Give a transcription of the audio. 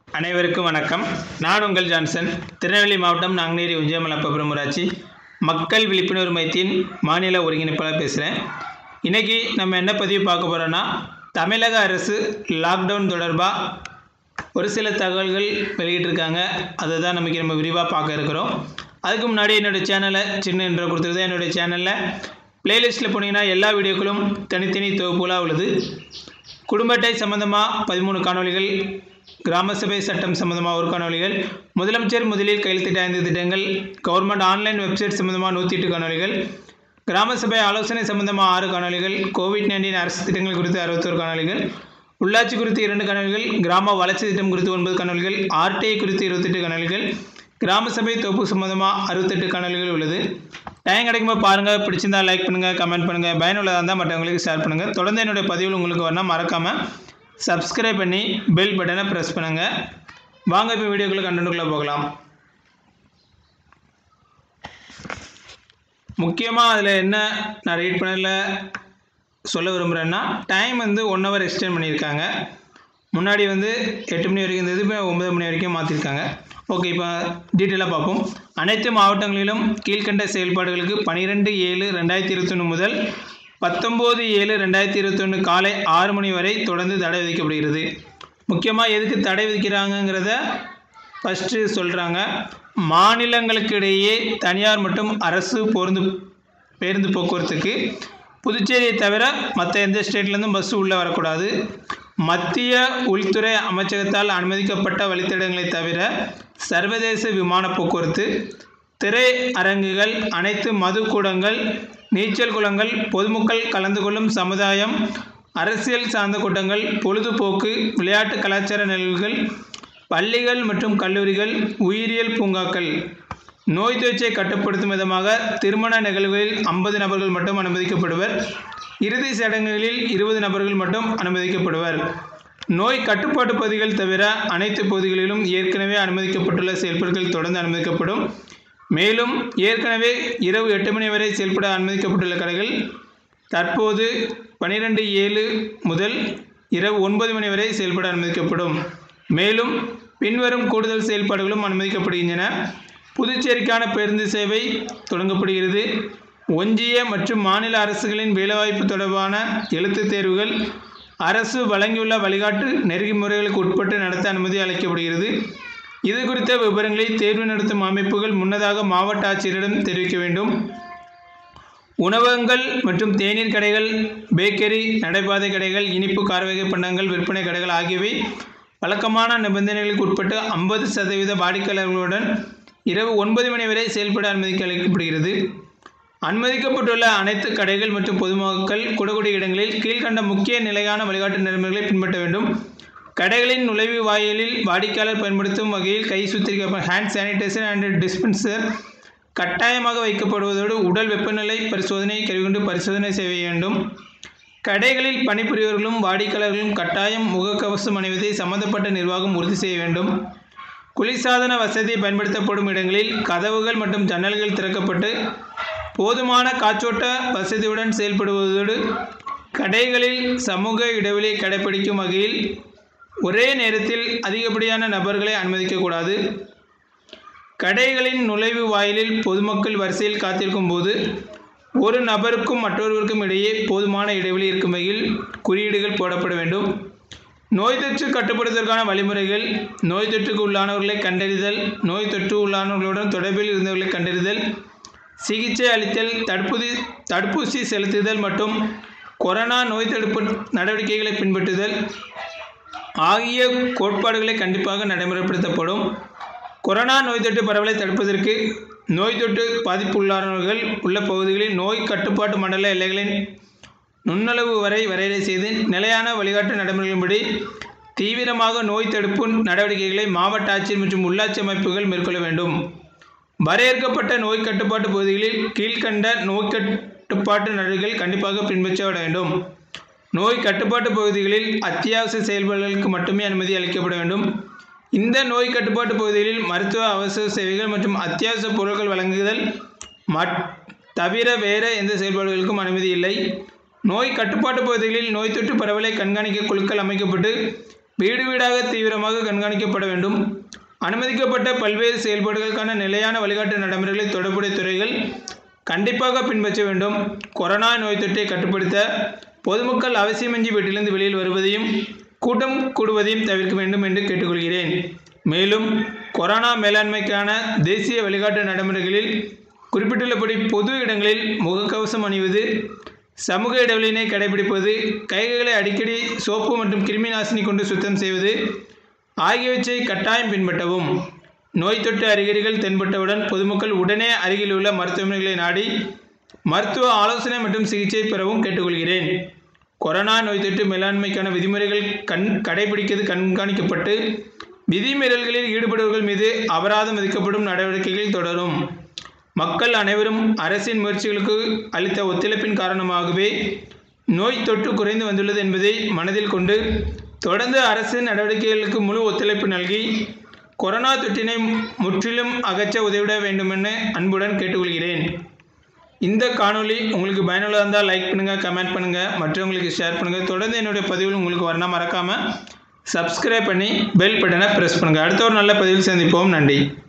அனைவருக்கும் வணக்கம் நான் உங்கள் ஜான்சன் திருநெல்வேலி மாவட்டம் நாங்குநேரி உஞ்சமலப்பபுரம் ஊராட்சி மக்கள் விழிப்புணர்வு மையத்தின் மாநில ஒருங்கிணைப்பாளர் பேசுகிறேன் இன்றைக்கி நம்ம என்ன பதிவு பார்க்க போகிறோன்னா தமிழக அரசு லாக்டவுன் தொடர்பாக ஒரு சில தகவல்கள் வெளியிட்டிருக்காங்க அதை தான் நமக்கு நம்ம விரிவாக பார்க்க இருக்கிறோம் அதுக்கு முன்னாடி என்னுடைய சேனலை சின்ன என்ற கொடுத்துருது என்னுடைய சேனலில் பிளேலிஸ்ட்டில் போனீங்கன்னா எல்லா வீடியோக்களும் தனித்தனி தொகுப்புகளாக உள்ளது குடும்ப அட்டை சம்பந்தமாக பதிமூணு காணொளிகள் கிராம சபை சட்டம் சம்பந்தமாக ஒரு காணொளிகள் முதலமைச்சர் முதலில் கையெழுத்திட்ட ஐந்து திட்டங்கள் கவர்மெண்ட் ஆன்லைன் வெப்சைட் சம்பந்தமாக நூற்றி எட்டு காணொளிகள் கிராம சபை ஆலோசனை சம்பந்தமாக ஆறு காணொளிகள் கோவிட் நைன்டீன் அரசு திட்டங்கள் குறித்து அறுபத்தோரு காணொளிகள் உள்ளாட்சி குறித்து இரண்டு காணொளிகள் கிராம வளர்ச்சி திட்டம் குறித்து ஒன்பது காணொளிகள் ஆர்டிஐ குறித்து இருபத்தெட்டு காணொளிகள் கிராம சபை தொகுப்பு சம்பந்தமாக அறுபத்தெட்டு காணொளிகள் உள்ளது டைம் கிடைக்கும்போது பாருங்கள் பிடிச்சிருந்தா லைக் பண்ணுங்கள் கமெண்ட் பண்ணுங்கள் பயனுள்ளதாக இருந்தால் மற்றவங்களுக்கு ஷேர் பண்ணுங்கள் தொடர்ந்து என்னுடைய பதிவில் உங்களுக்கு வரணும் மறக்காமல் சப்ஸ்கிரைப் பண்ணி பெல் பட்டனை ப்ரெஸ் பண்ணுங்கள் வாங்க இப்போ வீடியோக்குள்ளே கண்டென்ட்டுக்குள்ளே போகலாம் முக்கியமாக அதில் என்ன நான் ரீட் பண்ணல சொல்ல விரும்புகிறேன்னா டைம் வந்து ஒன் ஹவர் எக்ஸ்டெண்ட் பண்ணியிருக்காங்க முன்னாடி வந்து எட்டு மணி வரைக்கும் இருந்தது இப்போ ஒன்பது மணி வரைக்கும் மாற்றிருக்காங்க ஓகே இப்போ டீட்டெயிலாக பார்ப்போம் அனைத்து மாவட்டங்களிலும் கீழ்கண்ட செயல்பாடுகளுக்கு பன்னிரெண்டு ஏழு ரெண்டாயிரத்தி இருபத்தொன்று முதல் பத்தொம்போது ஏழு ரெண்டாயிரத்தி இருபத்தொன்று காலை ஆறு மணி வரை தொடர்ந்து தடை விதிக்கப்படுகிறது முக்கியமாக எதுக்கு தடை விதிக்கிறாங்கங்கிறத ஃபஸ்ட்டு சொல்கிறாங்க மாநிலங்களுக்கு இடையே தனியார் மற்றும் அரசு பொருந்து பேருந்து போக்குவரத்துக்கு புதுச்சேரியை தவிர மற்ற எந்த ஸ்டேட்லேருந்தும் பஸ்ஸு உள்ளே வரக்கூடாது மத்திய உள்துறை அமைச்சகத்தால் அனுமதிக்கப்பட்ட வழித்தடங்களை தவிர சர்வதேச விமான போக்குவரத்து திரை அரங்குகள் அனைத்து மதுக்கூடங்கள் நீச்சல் குளங்கள் பொதுமக்கள் கலந்து கொள்ளும் சமுதாயம் அரசியல் சார்ந்த கூட்டங்கள் பொழுதுபோக்கு விளையாட்டு கலாச்சார நிகழ்வுகள் பள்ளிகள் மற்றும் கல்லூரிகள் உயிரியல் பூங்காக்கள் நோய் தொற்றை கட்டுப்படுத்தும் விதமாக திருமண நிகழ்வுகளில் ஐம்பது நபர்கள் மட்டும் அனுமதிக்கப்படுவர் இறுதி சடங்குகளில் இருபது நபர்கள் மட்டும் அனுமதிக்கப்படுவர் நோய் கட்டுப்பாட்டு பகுதிகள் தவிர அனைத்து பகுதிகளிலும் ஏற்கனவே அனுமதிக்கப்பட்டுள்ள செயல்பாடுகள் தொடர்ந்து அனுமதிக்கப்படும் மேலும் ஏற்கனவே இரவு எட்டு மணி வரை செயல்பட அனுமதிக்கப்பட்டுள்ள கடைகள் தற்போது பனிரெண்டு ஏழு முதல் இரவு ஒன்பது மணி வரை செயல்பட அனுமதிக்கப்படும் மேலும் பின்வரும் கூடுதல் செயல்பாடுகளும் அனுமதிக்கப்படுகின்றன புதுச்சேரிக்கான பேருந்து சேவை தொடங்கப்படுகிறது ஒன்றிய மற்றும் மாநில அரசுகளின் வேலைவாய்ப்பு தொடர்பான எழுத்துத் தேர்வுகள் அரசு வழங்கியுள்ள வழிகாட்டு நெறிமுறைகளுக்கு உட்பட்டு நடத்த அனுமதி அளிக்கப்படுகிறது இது குறித்த விவரங்களை தேர்வு நடத்தும் அமைப்புகள் முன்னதாக மாவட்ட ஆட்சியரிடம் தெரிவிக்க வேண்டும் உணவகங்கள் மற்றும் தேநீர் கடைகள் பேக்கரி நடைபாதை கடைகள் இனிப்பு காரவகை பண்டங்கள் விற்பனை கடைகள் ஆகியவை வழக்கமான நிபந்தனைகளுக்கு உட்பட்டு ஐம்பது சதவீத வாடிக்கையாளர்களுடன் இரவு ஒன்பது மணி வரை செயல்பட அனுமதிக்க அளிக்கப்படுகிறது அனுமதிக்கப்பட்டுள்ள அனைத்து கடைகள் மற்றும் பொதுமக்கள் கூடக்கூடிய இடங்களில் கீழ்கண்ட முக்கிய நிலையான வழிகாட்டு நெறிமுறைகளை பின்பற்ற வேண்டும் கடைகளின் நுழைவு வாயிலில் வாடிக்கையாளர் பயன்படுத்தும் வகையில் கை சுத்திரிக்க ஹேண்ட் சானிடைசர் அண்ட் டிஸ்பென்சர் கட்டாயமாக வைக்கப்படுவதோடு உடல் வெப்பநிலை பரிசோதனை கருவிகொண்டு பரிசோதனை செய்ய வேண்டும் கடைகளில் பணிபுரியவர்களும் வாடிக்கையாளர்களும் கட்டாயம் முகக்கவசம் அணிவதை சம்பந்தப்பட்ட நிர்வாகம் உறுதி செய்ய வேண்டும் குளிர்சாதன வசதி பயன்படுத்தப்படும் இடங்களில் கதவுகள் மற்றும் ஜன்னல்கள் திறக்கப்பட்டு போதுமான காற்றோட்ட வசதியுடன் செயல்படுவதோடு கடைகளில் சமூக இடைவெளியை கடைபிடிக்கும் வகையில் ஒரே நேரத்தில் அதிகப்படியான நபர்களை அனுமதிக்கக்கூடாது கடைகளின் நுழைவு வாயிலில் பொதுமக்கள் வரிசையில் காத்திருக்கும் போது ஒரு நபருக்கும் மற்றொருவருக்கும் இடையே போதுமான இடைவெளி இருக்கும் வகையில் குறியீடுகள் போடப்பட வேண்டும் நோய் தொற்று கட்டுப்படுத்துவதற்கான வழிமுறைகள் நோய் தொற்றுக்கு உள்ளானவர்களை கண்டறிதல் நோய் தொற்று உள்ளானவர்களுடன் தொடர்பில் இருந்தவர்களை கண்டறிதல் சிகிச்சை அளித்தல் தடுப்பூசி தடுப்பூசி செலுத்துதல் மற்றும் கொரோனா நோய் தடுப்பு நடவடிக்கைகளை பின்பற்றுதல் ஆகிய கோட்பாடுகளை கண்டிப்பாக நடைமுறைப்படுத்தப்படும் கொரோனா நோய் தொற்று பரவலை தடுப்பதற்கு நோய் தொற்று பாதிப்புள்ளானவர்கள் உள்ள பகுதிகளில் நோய் கட்டுப்பாட்டு மண்டல எல்லைகளின் நுண்ணளவு வரை வரையறை செய்து நிலையான வழிகாட்டு நடைமுறைகளின்படி தீவிரமாக நோய் தடுப்பு நடவடிக்கைகளை மாவட்ட ஆட்சியர் மற்றும் உள்ளாட்சி அமைப்புகள் மேற்கொள்ள வேண்டும் வரையறுக்கப்பட்ட நோய் கட்டுப்பாட்டு பகுதிகளில் கீழ்கண்ட நோய் கட்டுப்பாட்டு நடவடிக்கைகள் கண்டிப்பாக பின்பற்றப்பட வேண்டும் நோய் கட்டுப்பாட்டு பகுதிகளில் அத்தியாவசிய செயல்பாடுகளுக்கு மட்டுமே அனுமதி அளிக்கப்பட வேண்டும் இந்த நோய் கட்டுப்பாட்டு பகுதிகளில் மருத்துவ அவசர சேவைகள் மற்றும் அத்தியாவசிய பொருட்கள் வழங்குதல் மட் தவிர வேறு எந்த செயல்பாடுகளுக்கும் அனுமதி இல்லை நோய் கட்டுப்பாட்டு பகுதிகளில் நோய் தொற்று பரவலை கண்காணிக்க குழுக்கள் அமைக்கப்பட்டு வீடு வீடாக தீவிரமாக கண்காணிக்கப்பட வேண்டும் அனுமதிக்கப்பட்ட பல்வேறு செயல்பாடுகளுக்கான நிலையான வழிகாட்டு நடைமுறைகளை தொடர்புடைய துறைகள் கண்டிப்பாக பின்பற்ற வேண்டும் கொரோனா நோய் தொற்றை கட்டுப்படுத்த பொதுமக்கள் அவசியமின்றி வீட்டிலிருந்து வெளியில் வருவதையும் கூட்டம் கூடுவதையும் தவிர்க்க வேண்டும் என்று கேட்டுக்கொள்கிறேன் மேலும் கொரோனா மேலாண்மைக்கான தேசிய வழிகாட்டு நடைமுறைகளில் குறிப்பிட்டுள்ளபடி பொது இடங்களில் முகக்கவசம் அணிவது சமூக இடைவெளியினை கடைபிடிப்பது கைகளை அடிக்கடி சோப்பு மற்றும் கிருமி நாசினி கொண்டு சுத்தம் செய்வது ஆகியவற்றை கட்டாயம் பின்பற்றவும் நோய் தொற்று அறிகுறிகள் தென்பட்டவுடன் பொதுமக்கள் உடனே அருகில் உள்ள மருத்துவமனைகளை நாடி மருத்துவ ஆலோசனை மற்றும் சிகிச்சை பெறவும் கேட்டுக்கொள்கிறேன் கொரோனா நோய் தொற்று மேலாண்மைக்கான விதிமுறைகள் கண் கடைபிடிக்கிறது கண்காணிக்கப்பட்டு விதிமீறல்களில் ஈடுபடுபவர்கள் மீது அபராதம் விதிக்கப்படும் நடவடிக்கைகள் தொடரும் மக்கள் அனைவரும் அரசின் முயற்சிகளுக்கு அளித்த ஒத்துழைப்பின் காரணமாகவே நோய் தொற்று குறைந்து வந்துள்ளது என்பதை மனதில் கொண்டு தொடர்ந்து அரசின் நடவடிக்கைகளுக்கு முழு ஒத்துழைப்பு நல்கி கொரோனா தொற்றினை முற்றிலும் அகற்ற உதவிட வேண்டுமென அன்புடன் கேட்டுக்கொள்கிறேன் இந்த காணொளி உங்களுக்கு பயனுள்ளதாக இருந்தால் லைக் பண்ணுங்கள் கமெண்ட் பண்ணுங்கள் மற்றவங்களுக்கு ஷேர் பண்ணுங்கள் தொடர்ந்து என்னுடைய பதிவுகள் உங்களுக்கு வரணும் மறக்காமல் சப்ஸ்கிரைப் பண்ணி பெல் பட்டனை ப்ரெஸ் பண்ணுங்கள் அடுத்த ஒரு நல்ல பதிவில் சந்திப்போம் நன்றி